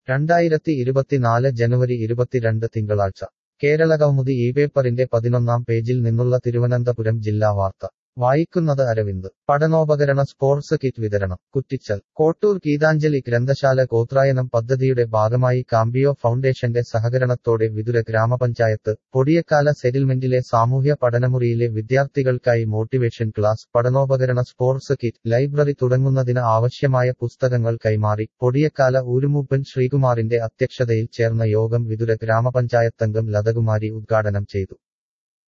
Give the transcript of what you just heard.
രണ്ടായിരത്തി ഇരുപത്തിനാല് ജനുവരി ഇരുപത്തിരണ്ട് തിങ്കളാഴ്ച കേരള കൗമുദി ഈ പേപ്പറിന്റെ പതിനൊന്നാം പേജിൽ നിന്നുള്ള തിരുവനന്തപുരം ജില്ലാ വാർത്ത വായിക്കുന്നത് അരവിന്ദ് പഠനോപകരണ സ്പോർട്സ് കിറ്റ് വിതരണം കുറ്റിച്ചൽ കോട്ടൂർ ഗീതാഞ്ജലി ഗ്രന്ഥശാല ഗോത്രായനം പദ്ധതിയുടെ ഭാഗമായി കാമ്പിയോ ഫൗണ്ടേഷന്റെ സഹകരണത്തോടെ വിതുര ഗ്രാമപഞ്ചായത്ത് പൊടിയക്കാല സെറ്റിൽമെന്റിലെ സാമൂഹ്യ പഠനമുറിയിലെ വിദ്യാർത്ഥികൾക്കായി മോട്ടിവേഷൻ ക്ലാസ് പഠനോപകരണ സ്പോർട്സ് കിറ്റ് ലൈബ്രറി തുടങ്ങുന്നതിന് ആവശ്യമായ പുസ്തകങ്ങൾ കൈമാറി പൊടിയക്കാല ഊരുമൂപ്പൻ ശ്രീകുമാറിന്റെ അധ്യക്ഷതയിൽ ചേർന്ന യോഗം വിതുര ഗ്രാമപഞ്ചായത്തംഗം ലതകുമാരി ഉദ്ഘാടനം ചെയ്തു